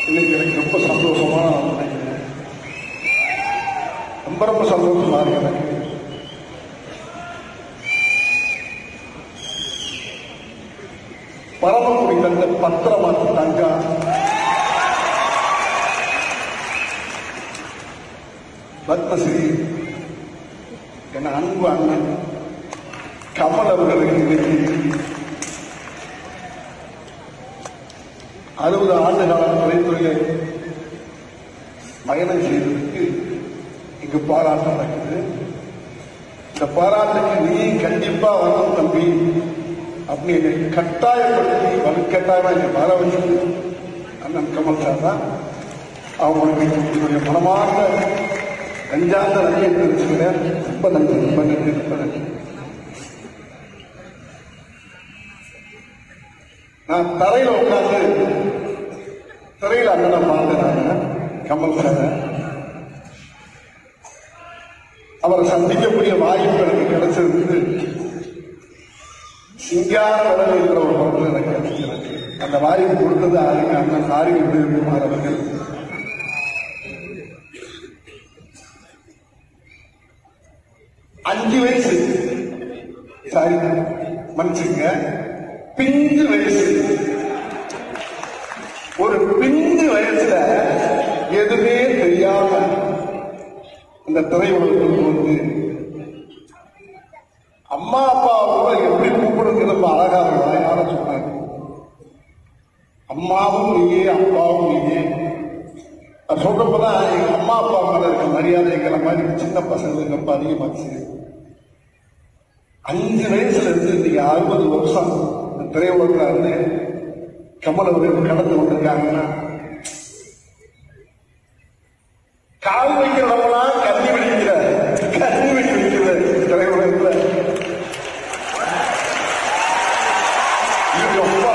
இன்னைக்கு எனக்கு ரொம்ப சந்தோஷமா நான் நினைக்கிறேன் ரொம்ப ரொம்ப சந்தோஷமா இருக்கு எனக்கு பரமக்குடி தந்த பத்திரமாத்து தங்கா பத்மஸ்ரீ என் அன்பு அண்ணன் கமல் அவர்களுக்கு இன்னைக்கு அறுபது ஆண்டு கால திரைத்துறையிலே பயணம் செய்ததற்கு இங்கு பாராட்டு நடக்குது இந்த பாராட்டுக்கு நீ கண்டிப்பா வரணும் தம்பி அப்படின்னு என்னை கட்டாயப்படுத்தி வலுக்கட்டாயமா என்னை வர வச்சு அண்ணன் கமல் சார் தான் அவங்களுக்கு என்னுடைய மனமார்ந்த நெஞ்சார்ந்த நன்றியை தெரிவிச்சுக்கிறேன் ரொம்ப நன்றி ரொம்ப நன்றி ரொம்ப நன்றி நான் தரையில உட்கார்ந்து திரையில அண்ணனை பார்த்தேன் கமல் சார் அவரை சந்திக்கக்கூடிய வாய்ப்பு எனக்கு கிடைச்சிருந்து சிங்கார கடல் என்ற ஒரு படத்தில் எனக்கு கிடைச்சிருக்கு அந்த வாய்ப்பு கொடுத்தது ஆளுங்க அண்ணன் ஆரி விஜயகுமார் அவர்கள் அஞ்சு வயசு சாரி மன்னிச்சுங்க பிஞ்சு வயசு ஒரு பிஞ்சு வயசுல எதுவுமே தெரியாம அந்த திரையுலகத்துக்கு வந்து அம்மா அப்பா கூட எப்படி கூப்பிடுறது நம்ம அழகா அழகான சொன்னாங்க அம்மாவும் நீயே அப்பாவும் நீயே அது சொல்றப்பதான் எங்க அம்மா அப்பா மேல இருக்க மரியாதை எங்களை மாதிரி சின்ன பசங்களுக்கு ரொம்ப அதிகமாச்சு அஞ்சு வயசுல இருந்து இன்னைக்கு அறுபது வருஷம் இந்த திரையுலகத்துல இருந்து கமல் அவர்கள் கடந்து கொண்டிருக்காங்கன்னா கால் வைக்கிறவங்களாம் கண்ணி வெடிக்கிற கண்ணி வெடி வைக்கிற திரையுலகத்துல இது ரொம்ப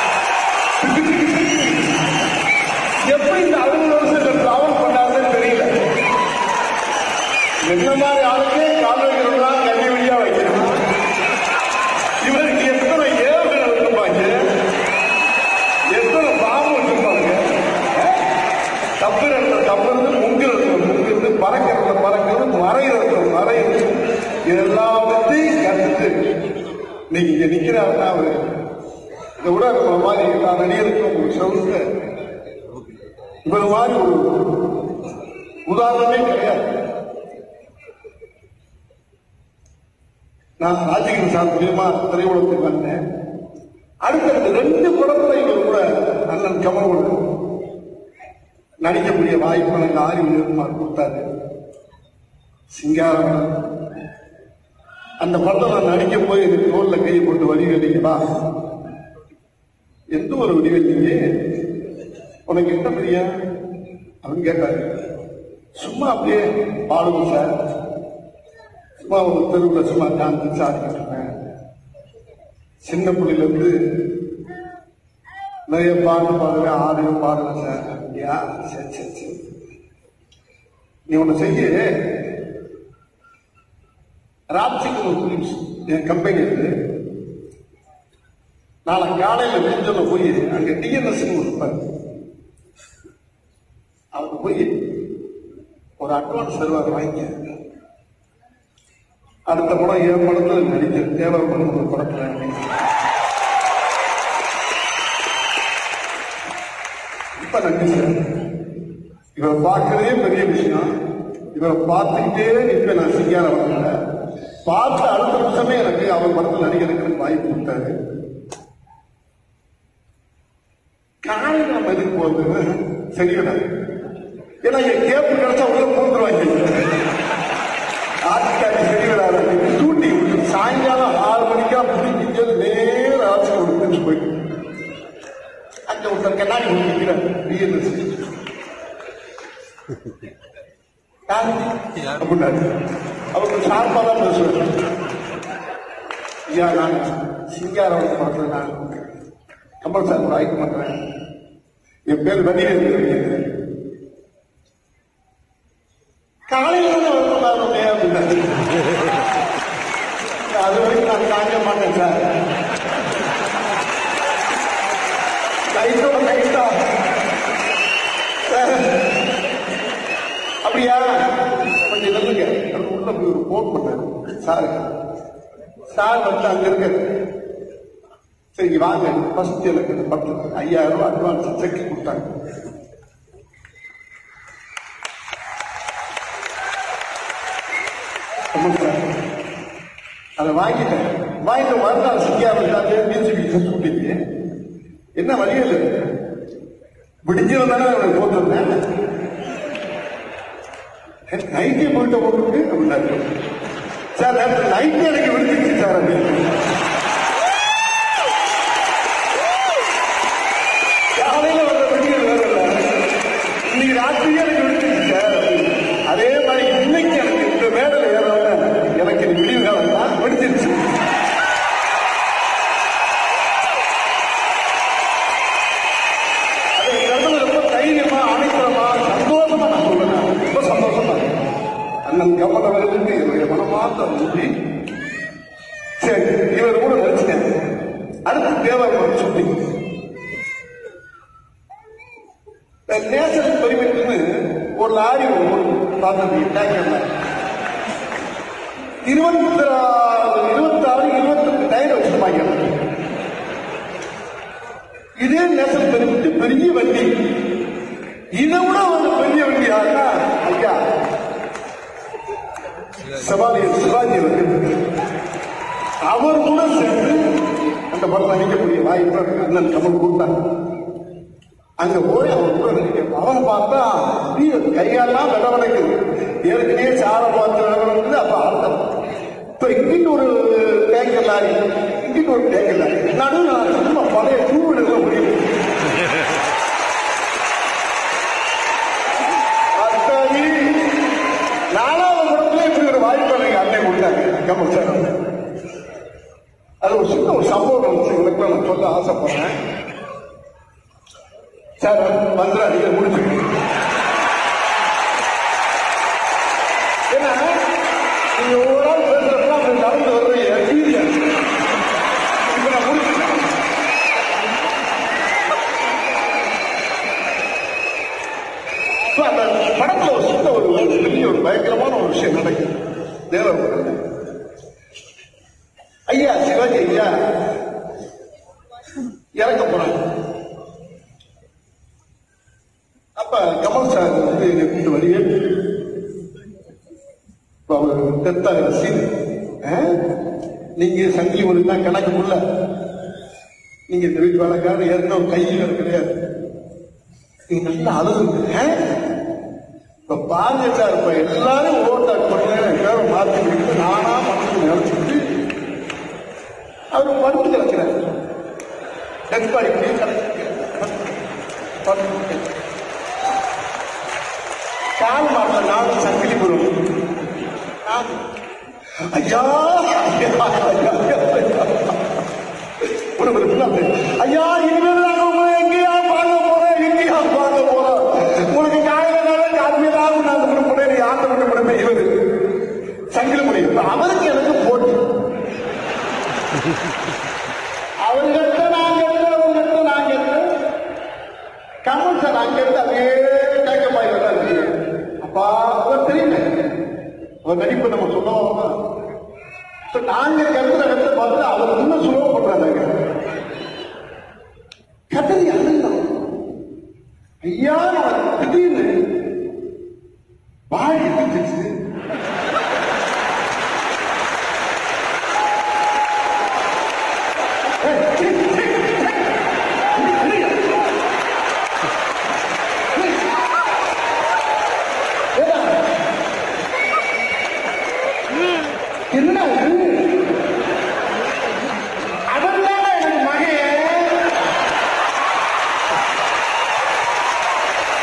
எப்படி இந்த அறுபது வருஷத்துல டிராவல் பண்ணாருன்னு தெரியல என்ன மாதிரி ஆளுக்கு கால் வைக்கிறவங்களாம் கண்ணி வெடியா வைக்கணும் இவருக்கு எத்தனை ஏவுகள் வச்சிருப்பாங்க எத்தனை பாம்பு வச்சிருப்பாங்க தப்புறது தப்புறது முங்குறது முங்குறது பறக்கிறது பறக்கிறது மறைகிறது மறைகிறது இதெல்லாம் பத்தி கத்துட்டு நீங்க இங்க நிக்கிறாருன்னா அவரு இதை விட நம்ம மாதிரி நான் நடிகருக்கு உங்களுக்கு சொல்லுங்க இவர் மாதிரி ஒரு உதாரணமே கிடையாது நான் ராஜகிரி சார் மூலியமா திரையுலகத்துக்கு வந்தேன் அடுத்தடுத்து ரெண்டு படத்துல இவர் கூட அண்ணன் கமலோடு நடிக்கக்கூடிய வாய்ப்பு எனக்கு ஆரி விஜயகுமார் கொடுத்தாரு சிங்காரம் அந்த படத்தை நான் நடிக்க போய் எனக்கு தோல்ல கை போட்டு வடிவெளிங்களா எந்த ஒரு வடிவெளிங்க உனக்கு என்ன பிரியா அப்படின்னு கேட்டாரு சும்மா அப்படியே பாடுவோம் சார் சும்மா ஒரு தெருவில் சும்மா டான்ஸ் ஆடிக்கிட்டு இருப்பேன் சின்ன பிள்ளையில இருந்து நிறைய பாட்டு பாடுவேன் ஆடுவேன் பாடுவேன் சார் அப்படியா சரி சரி சரி நீ ஒண்ணு செய்ய ராப்சிங் ஒரு பிலிம்ஸ் என் கம்பெனி இருக்கு நாளை காலையில நெஞ்சல போய் அங்க டிஎன்எஸ் இருப்பாரு அவருக்கு போய் ஒரு அட்வான்ஸ் தருவார் வாங்கிக்க அடுத்த படம் என் படத்துல நடிக்க தேவைப்படும் ஒரு படத்துல நடிக்க. இப்ப நன்றி சார் இவரை பார்க்கறதே பெரிய விஷயம் இவரை பார்த்துக்கிட்டே நிற்பேன் நான் சிங்கார வரல பார்த்த அடுத்த நிமிஷமே எனக்கு அவர் படத்தில் நடிக்கிறதுக்கு வாய்ப்பு கொடுத்தாரு காலையில் நம்ம எதுக்கு போகிறது சரி வராது ஏன்னா என் கேப்பு கிடைச்சா உள்ள பூந்துருவாங்க ஆட்டுக்காரி சரி வராது ஷூட்டிங் சாயங்காலம் ஆறு மணிக்கா முடிஞ்சு நேர ஆட்சி கொடுத்துட்டு போயிட்டு அங்க ஒருத்தர் கண்ணாடி நிற்கிறார் பிஎன்எஸ் அப்படின்னாரு அவருக்கு சார்பா தான் பேசுவார் ஐயா நான் சிங்காரோட படத்தில் நான் கமல் சார் கூட ஆயிக்க மாட்டேன் என் பேர் வடிவேல் காலையில இருந்து வரணுமே அப்படின்னாரு அது வரைக்கும் நான் தாங்க மாட்டேன் சார் லைட்டோட லைட்டா சார் சார் வந்து அங்க இருக்க சரி வாங்க ஃபர்ஸ்ட் எனக்கு இந்த படத்துக்கு ஐயாயிரம் ரூபாய் அட்வான்ஸ் செக் கொடுத்தாங்க ஆமா சார். அதை வாங்கிட்டேன் வாங்கிட்டு மறுநாள் சிங்கியாவில் பிஜேபி கூட்டிட்டு என்ன வழியில் விடிஞ்சிருந்தானே அவனுக்கு போட்டிருந்தேன் நைட்டே போயிட்ட போட்டு அப்படின்னாரு சார் நேற்று நைட்டு எனக்கு விடுத்துச்சு சார் அப்படின்னு காலையில வந்த விடியல் வேற இல்ல இன்னைக்கு ராத்திரியே எனக்கு விடுத்துச்சு சார் அப்படின்னு. அதே மாதிரி இன்னைக்கு எனக்கு இந்த மேடல ஏறவங்க எனக்கு இந்த விடிவு காலம் தான் விடுத்துருச்சு அது இந்த இடத்துல ரொம்ப தைரியமா அனைத்தமா சந்தோஷமா நான் சொல்றேன் ரொம்ப சந்தோஷமா இருக்கு. அண்ணன் கமல் அவர்களுக்கு என்னுடைய மனமார்ந்த நன்றி சரி இவர் கூட நினைச்சிட்டேன் அடுத்து தேவாரம் சொல்லி நேசன் பெருமிட்டுன்னு ஒரு லாரி ஒரு பார்த்தது டேங்கர்ல இருபத்தி ஆறு இருபத்தி ஆறு இருபத்தெட்டு டயர் வச்சிருப்பாங்க இதே நேசன் பெருமிட்டு பெரிய வண்டி இதை விட ஒரு பெரிய வண்டி யாருன்னா ஐயா சபாதி சிவாஜி வந்து அவர் கூட சேர்ந்து அந்த படம் நடிக்கக்கூடிய வாய்ப்பு அண்ணன் கமல் கொடுத்தாங்க அங்க போய் அவர் கூட நடிக்க அவன் பார்த்தா அப்படியே கையாலாம் விடவடைக்குது ஏற்கனவே சார பார்த்து விடவடைக்குது அப்ப அர்த்தம் இப்ப இங்கிட்டு ஒரு டேங்கர் லாரி இங்கிட்டு ஒரு டேங்கர் லாரி நடுவில் சும்மா பழைய டூ வீலர்ல முடியும் அத்தாடி நாலாவது படத்துல இப்படி ஒரு வாய்ப்பு எனக்கு அன்னை கொடுத்தாங்க கமல் சார் அது ஒரு சின்ன ஒரு சம்பவம் இருந்துச்சு உனக்கு நான் சொல்ல ஆசைப்படுறேன் சார் மந்திர அடிக்க முடிச்சு ஏன்னா நீங்க ஒவ்வொரு ஆள் பேசுறப்ப அப்படி நடந்து வர்றீங்க ஈஸியா இப்ப நான் முடிச்சுட்டேன் இப்ப அந்த படத்துல ஒரு சின்ன ஒரு ஒரு பெரிய ஒரு பயங்கரமான ஒரு விஷயம் நடக்குது நேரம் ஐயா சிவாஜி ஐயா இறக்க போறாங்க அப்ப கமல் சார் வந்து என்னை கூப்பிட்டு வழியே அவர் தெத்தாங்க சீன் நீங்க சங்கிலி ஒரு தான் கணக்கு முல்ல நீங்க இந்த வீட்டு வேலைக்காரர் ஏற்கனவே ஒரு கையில் கிடையாது நீங்க நல்லா அழுதுங்க இப்ப பாருங்க சார் இப்ப எல்லாரும் ஓட் அவுட் பண்ணி பேரை மாத்தி விட்டு நானா மனசு நினைச்சிட்டு அவர் படுத்து கிடக்கிறார் டெத் பாடி கிடக்கு கால் மாட்ட நானும் சங்கிலிபுரம் நான், ஐயா ஐயா, ஐயா, ஐயா, ஐயா. ஒரு ஒரு பிள்ளை, ஐயா இனிமேல் நான் உங்களை எங்கேயா பார்க்க போறேன் எங்கேயா பார்க்க போறேன் உனக்கு காலையில காலையிலாக நான் விட்டு போறேன் ஆட்ட விட்டு போறேன் இவரு சங்கிலிபுரி இப்ப அவருக்கு எனக்கு போட்டி அவர்கிட்ட நாங்க எடுத்து அவர்கிட்ட நாங்க எடுத்து கமல் சார் அங்க இருந்து அப்படியே கேட்கப்பாய் இருக்கு அப்பா அவர் தெரியுமே அவர் நடிப்பு நம்ம சொல்லுவோமா So, நாங்க கருத்துல இடத்த பார்த்து அவர் இன்னும் சுலபம் பண்றாங்க கதறி அழுந்தோம் ஐயா நான் திடீர்னு வாய் எடுத்துச்சு ஏய், சீ, சீ, சீ. இல்லையா? ஏடா? என்னடா இது? அவன்தானே எனக்கு மகன்.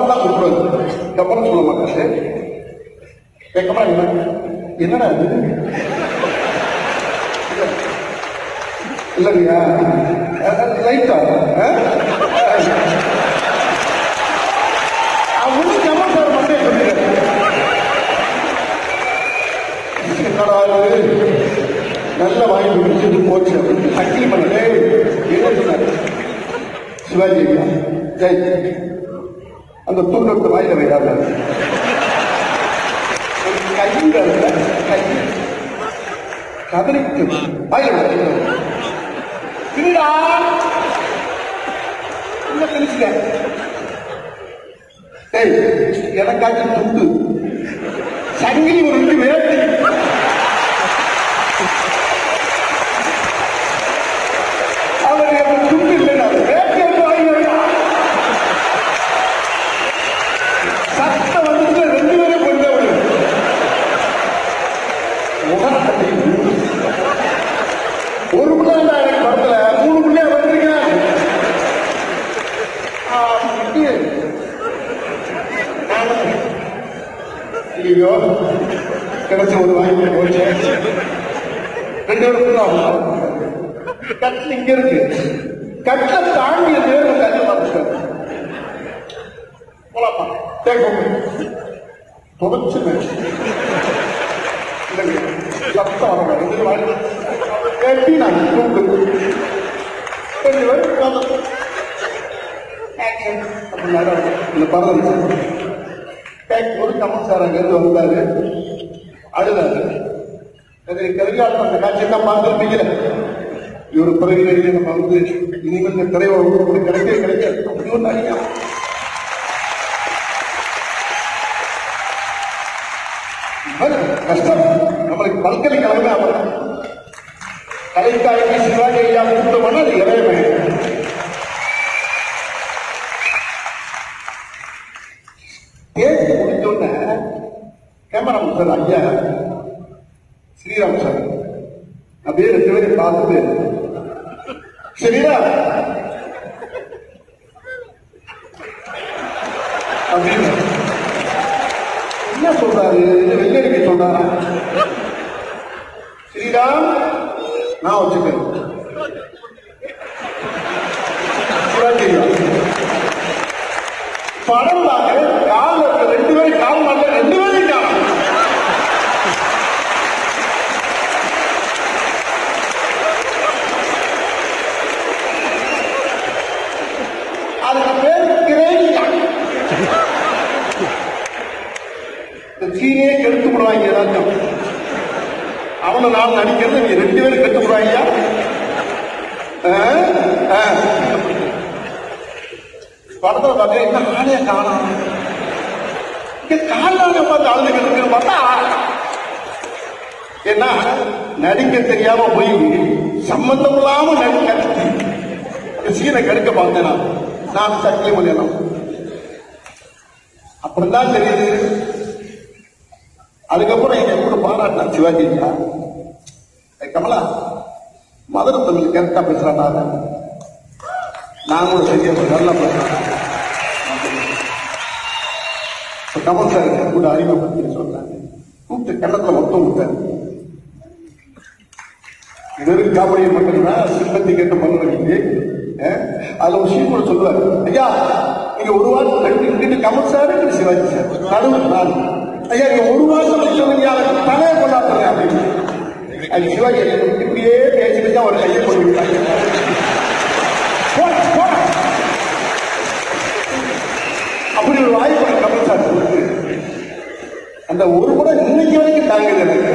கமலான்னு தான் கூப்பிடுவாரு கமலம் சொல்ல மாட்டாரு ஏ கமலா என்ன என்னடா இது இல்லையா லைட்டா அவரு கமல் சார் மட்டும் சொல்லிடுறாரு என்னடா இது? நல்ல வாங்கி முடிச்சுட்டு போச்சு அப்படின்னு சக்கிலி பண்ணே என்ன சொன்னாரு சிவாஜி ஐயா ஜெய் அந்த தூண்டத்தை வாயில வைடாத கையில் கை கதறிக்கு வாயில வைடாத. திருடா என்ன தெரிச்சுக்க டேய் எனக்காச்சும் துண்டு சங்கிலி ஒரு ரெண்டு வேட்டி அவர் எனக்கு துண்டு இல்லைன்னா வேட்டி எடுத்து வாங்கி வைடா. சத்தம் வந்து ரெண்டு பேரும் கொண்டவர் முகத்தை ஒரு பிள்ளை இருந்தா எனக்கு படத்துல மூணு பிள்ளைய வந்திருக்கேன் ஐயோ கிடைச்ச ஒரு வாங்கி போச்சு ரெண்டு பேரும் கட்டில் இங்க இருக்கு கட்டில தாண்டி வேறு கட்டில் பார்த்துட்டாரு போலாமா தேக்கம் தொடச்சு இல்லைங்க சத்தம் வர ரெண்டு வாங்கி கேட்டி நான் கூப்பிட்டு ரெண்டு பேரும் உட்கார்ந்து ஆக்ஷன் அப்படின்னாரு இந்த படம் ஒரு கமல் சார் அங்கிருந்து வந்தாரு அழுதாரு அது கரிகாலம் அந்த காட்சி தான் பார்த்துருப்பீங்க இவர் பிறகு வரையில நம்ம வந்து இனிமேல் இந்த திரையுலகம் கிடைக்கவே கிடைக்காது அப்படி ஒன்று அறியா கஷ்டம் நம்மளுக்கு பல்கலைக்கழகமே அவர் கலைக்காய்க்கு சிவாஜி ஐயா கூப்பிட்டோம்னா அது இறையமே தேர்ச்சி முடிச்சோடனே கேமராமேன் சார் ஐயா ஸ்ரீராம் சார் அப்படியே ரெண்டு பேரும் பார்த்துட்டு சரியா அப்படின்னு என்ன சொல்றாரு என்ன வெள்ளரிக்க சொல்றாரா ஸ்ரீராம் நான் வச்சுக்கிறேன் சிவாஜி ஐயா. படம் பார்க்க கால் இருக்க ரெண்டு பேரும் கால் மாட்டல ரெண்டு பேரும் காணும் அதுக்கு பேர் கிரேனியா இந்த சீனியே கெடுத்து விடுவாங்க ஏதாச்சும் அவனை நான் நடிக்கிறது நீ ரெண்டு பேரும் கெட்டு விடுவாங்க படத்துல பார்த்தா என்ன ஆளே காணும் காலான பார்த்து அழுது கெடுக்கணும் பார்த்தா என்ன நடிக்க தெரியாம போய் சம்பந்தம் இல்லாம நடிக்க சீனை கெடுக்க பார்த்தேன் நான். நான் சக்தி மலையாளம் அப்படிதான் தெரியுது அதுக்கப்புறம் எங்க கூட பாராட்டினார் சிவாஜி ஐயா. ஏய் கமலா மதுரை தமிழ் கரெக்டா பேசுறாங்க நாங்களும் சரியா நல்லா பேசுறோம் இப்ப கமல் சார் கூட அறிமுகப்படுத்தி சொன்னாங்க கூப்பிட்டு கண்ணத்துல மொத்தம் விட்டாரு வெறும் காமெடியை மட்டும்தான் சிம்பத்தி கேட்டு பண்ணுறீங்க அதுல ஒரு விஷயம் கூட சொல்லுவாரு ஐயா நீங்க ஒரு வாரம் ரெண்டு இங்கிட்டு கமல் சார் இங்கிட்டு சிவாஜி சார் நடுவில் நான் ஐயா நீங்க ஒரு வாரம் சொல்லுங்க எனக்கு தலையை கொண்டாடுறேன் அப்படின்னு அது சிவாஜி ஐயா இப்படியே பேசிட்டு தான் ஒரு கையை கொண்டு விட்டாங்க போடா, போடா. அப்படி ஒரு வாய்ப்பு கமல் சார் கொடுத்து அந்த ஒரு படம் இன்னைக்கு வரைக்கும் தாங்குது எனக்கு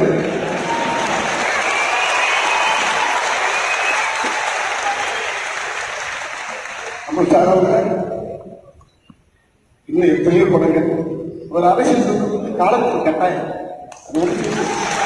கமல் சார் அவர்கள் இன்னும் எத்தனையோ படங்கள் ஒரு அரசியல் சொல்றது காலத்துக்கு கட்டாயம் அது ஒரு விஷயம்.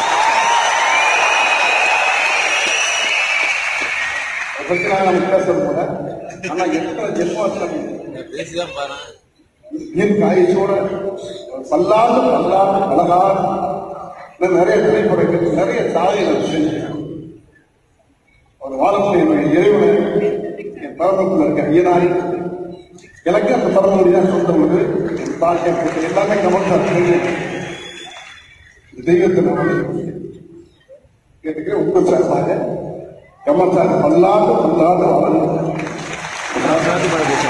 அதை பத்தி நான் நம்ம பேசுறது போல ஆனா எத்தனை ஜென்மாட்டம் பேசிதான் பாரு என் காயச்சோட பல்லாண்டு பல்லாண்டு பலகாலம் இன்னும் நிறைய திரைப்படங்கள் நிறைய சாதனைகள் செஞ்சேன் ஒரு வாரத்தில் என்னுடைய இறைவனை என் பரமத்தில் இருக்க ஐயனாரி எனக்கு அந்த பரம்பரை தான் சொந்தம் உள்ளது பாட்டை போட்டு எல்லாமே கமல் சார் தெரியும். இந்த தெய்வத்தை நம்ம கேட்டுக்க உங்கள் சார்பாக கமல் சார் பல்லாண்டு பல்லாண்டு வாழணும்